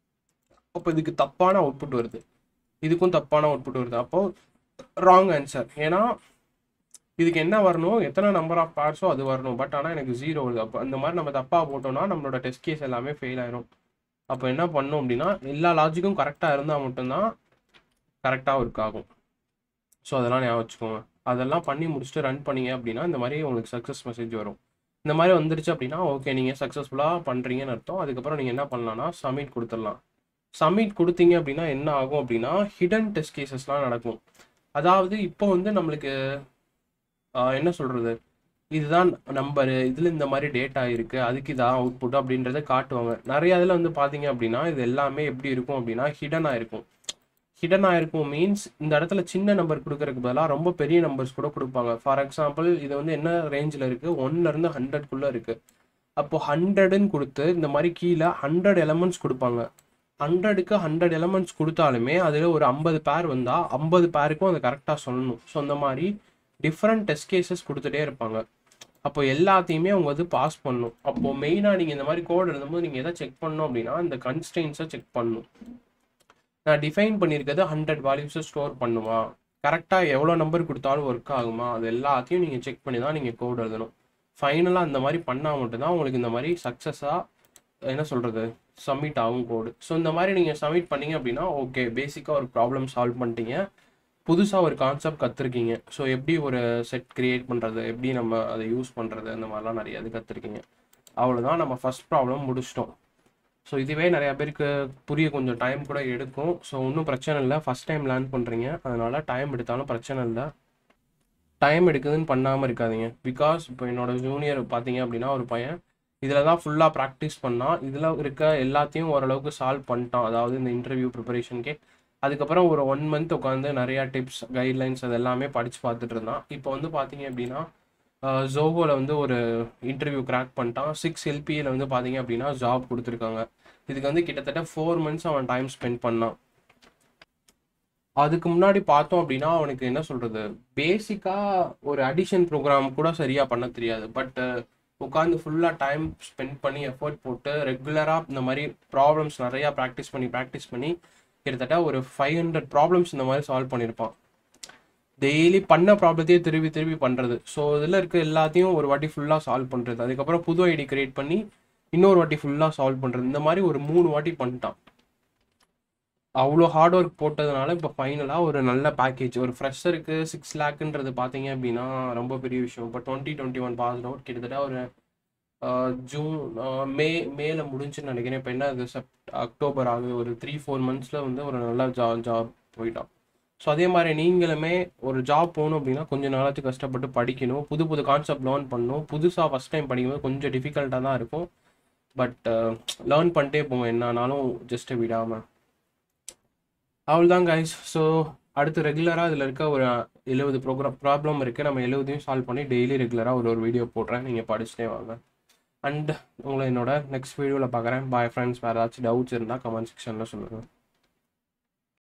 அப்போ இதுக்கு தப்பான அவுட்புட் வருது இதுக்கும் தப்பான அவுட்புட் வருது அப்போ ராங் ஆன்சர் ஏன்னா இதுக்கு என்ன வரணும் எத்தனை நம்பர் ஆஃப் பார்ட்ஸோ அது வரணும் பட் ஆனால் எனக்கு ஜீரோ வருது அப்போ அந்த மாதிரி நம்ம தப்பாக போட்டோம்னா நம்மளோட டெஸ்ட் கேஸ் எல்லாமே ஃபெயில் ஆயிரும் அப்போ என்ன பண்ணோம் அப்படின்னா எல்லா லாஜிக்கும் கரெக்டாக இருந்தால் மட்டும்தான் கரெக்டாக ஒர்க் ஆகும் ஸோ அதெல்லாம் ஞாபகம் வச்சுக்கோங்க அதெல்லாம் பண்ணி முடிச்சுட்டு ரன் பண்ணீங்க அப்படின்னா இந்த மாதிரி உங்களுக்கு சக்ஸஸ் மெசேஜ் வரும் இந்த மாதிரி வந்துருச்சு அப்படின்னா ஓகே நீங்கள் சக்ஸஸ்ஃபுல்லாக பண்ணுறீங்கன்னு அர்த்தம் அதுக்கப்புறம் நீங்கள் என்ன பண்ணலாம்னா சப்மிட் கொடுத்துடலாம் சப்மிட் கொடுத்தீங்க அப்படின்னா என்ன ஆகும் அப்படின்னா ஹிடன் டெஸ்ட் கேசஸ்லாம் நடக்கும் அதாவது இப்போ வந்து நம்மளுக்கு ஆஹ், என்ன சொல்கிறது இதுதான் நம்பரு இதில் இந்த மாதிரி டேட்டா இருக்குது அதுக்கு இதான் அவுட்புட் அப்படின்றத காட்டுவாங்க நிறைய இதில் வந்து பார்த்தீங்க அப்படின்னா இது எல்லாமே எப்படி இருக்கும் அப்படின்னா ஹிடனாக இருக்கும் ஹிடனாக இருக்கும் மீன்ஸ் இந்த இடத்துல சின்ன நம்பர் கொடுக்கறதுக்கு பதிலாக ரொம்ப பெரிய நம்பர்ஸ் கூட கொடுப்பாங்க ஃபார் எக்ஸாம்பிள் இது வந்து என்ன ரேஞ்சில் இருக்குது ஒன்லேருந்து ஹண்ட்ரட்குள்ளே இருக்குது அப்போ ஹண்ட்ரடுன்னு கொடுத்து இந்த மாதிரி கீழே ஹண்ட்ரட் எலமெண்ட்ஸ் கொடுப்பாங்க ஹண்ட்ரடுக்கு ஹண்ட்ரட் எலமெண்ட்ஸ் கொடுத்தாலுமே அதில் ஒரு ஐம்பது பேர் வந்தால் ஐம்பது பேருக்கும் அதை கரெக்டாக சொல்லணும் ஸோ அந்த மாதிரி டிஃப்ரெண்ட் டெஸ்ட் கேசஸ் கொடுத்துட்டே இருப்பாங்க அப்போ எல்லாத்தையுமே அவங்க வந்து பாஸ் பண்ணணும் அப்போ மெயினாக நீங்கள் இந்த மாதிரி கோட் எழுதும்போது நீங்கள் எதை செக் பண்ணணும் அப்படின்னா இந்த கன்ஸ்டெயின்ஸை செக் பண்ணணும் நான் டிஃபைன் பண்ணியிருக்கிறது ஹண்ட்ரட் வேல்யூஸை ஸ்டோர் பண்ணுமா கரெக்டாக எவ்வளோ நம்பர் கொடுத்தாலும் ஒர்க் ஆகுமா அது எல்லாத்தையும் நீங்கள் செக் பண்ணி தான் நீங்கள் கோட் எழுதணும் ஃபைனலாக அந்த மாதிரி பண்ணால் மட்டும்தான் உங்களுக்கு இந்த மாதிரி சக்ஸஸாக என்ன சொல்கிறது சப்மிட் ஆகும் கோடு ஸோ இந்த மாதிரி நீங்கள் சப்மிட் பண்ணீங்க அப்படின்னா ஓகே பேசிக்காக ஒரு ப்ராப்ளம் சால்வ் பண்ணிட்டீங்க புதுசாக ஒரு கான்செப்ட் கற்றுருக்கீங்க ஸோ எப்படி ஒரு செட் கிரியேட் பண்ணுறது எப்படி நம்ம அதை யூஸ் பண்ணுறது அந்த மாதிரிலாம் நிறைய இது கற்றுருக்கீங்க அவ்வளோதான் நம்ம ஃபஸ்ட் ப்ராப்ளம் முடிச்சிட்டோம் ஸோ இதுவே நிறையா பேருக்கு புரிய கொஞ்சம் டைம் கூட எடுக்கும் ஸோ ஒன்றும் பிரச்சனை இல்லை ஃபஸ்ட் டைம் லேர்ன் பண்ணுறீங்க அதனால் டைம் எடுத்தாலும் பிரச்சனை இல்லை டைம் எடுக்குதுன்னு பண்ணாமல் இருக்காதீங்க பிகாஸ் இப்போ என்னோட ஜூனியர் பார்த்தீங்க அப்படின்னா ஒரு பையன் இதில் தான் ஃபுல்லாக ப்ராக்டிஸ் பண்ணால் இதில் இருக்க எல்லாத்தையும் ஓரளவுக்கு சால்வ் பண்ணிட்டான் அதாவது இந்த இன்டர்வியூ ப்ரிப்பரேஷனுக்கே அதுக்கப்புறம் ஒரு ஒன் மந்த் உட்காந்து நிறையா டிப்ஸ் கைட்லைன்ஸ் அது எல்லாமே படித்து பார்த்துட்டு இருந்தான் இப்போ வந்து பார்த்தீங்க அப்படின்னா ஜோகோவில் வந்து ஒரு இன்டர்வியூ கிராக் பண்ணிட்டான் சிக்ஸ் எல்பியில் வந்து பார்த்தீங்க அப்படின்னா ஜாப் கொடுத்துருக்காங்க இதுக்கு வந்து கிட்டத்தட்ட ஃபோர் மந்த்ஸ் அவன் டைம் ஸ்பெண்ட் பண்ணான் அதுக்கு முன்னாடி பார்த்தோம் அப்படின்னா அவனுக்கு என்ன சொல்கிறது பேசிக்காக ஒரு அடிஷன் ப்ரோக்ராம் கூட சரியாக பண்ண தெரியாது பட் உட்காந்து ஃபுல்லாக டைம் ஸ்பெண்ட் பண்ணி எஃபோர்ட் போட்டு ரெகுலராக இந்த மாதிரி ப்ராப்ளம்ஸ் நிறையா ப்ராக்டிஸ் பண்ணி ப்ராக்டிஸ் பண்ணி கிட்டத்தட்ட ஒரு ஃபைவ் ஹண்ட்ரட் ப்ராப்ளம்ஸ் இந்த மாதிரி சால்வ் பண்ணியிருப்பான் டெய்லி பண்ண ப்ராப்ளத்தையே திருப்பி திருப்பி பண்ணுறது ஸோ இதில் இருக்க எல்லாத்தையும் ஒரு வாட்டி ஃபுல்லாக சால்வ் பண்ணுறது அதுக்கப்புறம் புது ஐடி கிரியேட் பண்ணி இன்னொரு வாட்டி ஃபுல்லாக சால்வ் பண்ணுறது இந்த மாதிரி ஒரு மூணு வாட்டி பண்ணிட்டான் அவ்வளோ ஹார்ட் ஒர்க் போட்டதுனால இப்போ ஃபைனலாக ஒரு நல்ல பேக்கேஜ் ஒரு ஃப்ரெஷருக்கு சிக்ஸ் லேக்குன்றது பார்த்தீங்க அப்படின்னா ரொம்ப பெரிய விஷயம் இப்போ twenty twenty one pass out கிட்டத்தட்ட ஒரு ஆஹ், ஜூன் ஆஹ், மே மேல முடிஞ்சுன்னு நினைக்கிறேன் இப்போ என்ன இது செப்ட் அக்டோபர் ஆகுது ஒரு த்ரீ ஃபோர் மந்த்ஸில் வந்து ஒரு நல்ல ஜா ஜாப் போயிட்டான் ஸோ அதே மாதிரி நீங்களுமே ஒரு ஜாப் போகணும் அப்படின்னா கொஞ்சம் நாளாச்சும் கஷ்டப்பட்டு படிக்கணும் புது புது கான்செப்ட் லேர்ன் பண்ணணும் புதுசாக ஃபஸ்ட் டைம் படிக்கும்போது கொஞ்சம் டிஃபிகல்ட்டாக தான் இருக்கும் பட் லேர்ன் பண்ணிட்டே போவோம் என்னன்னாலும் ஜஸ்ட் விடாமல் அவ்வளோதான் கைஸ் ஸோ அடுத்து ரெகுலராக இதில் இருக்க ஒரு எழுபது ப்ரோக்ராம் ப்ராப்ளம் இருக்குது நம்ம எழுபதையும் சால்வ் பண்ணி டெய்லி ரெகுலராக ஒரு ஒரு வீடியோ போடுறேன் நீங்கள் படிச்சுட்டே வாங்க அண்ட் உங்களை என்னோட நெக்ஸ்ட் வீடியோவில் பார்க்குறேன் பாய் ஃப்ரெண்ட்ஸ் வேறு ஏதாச்சும் டவுட்ஸ் இருந்தால் கமெண்ட் செக்ஷனில் சொல்லுங்கள்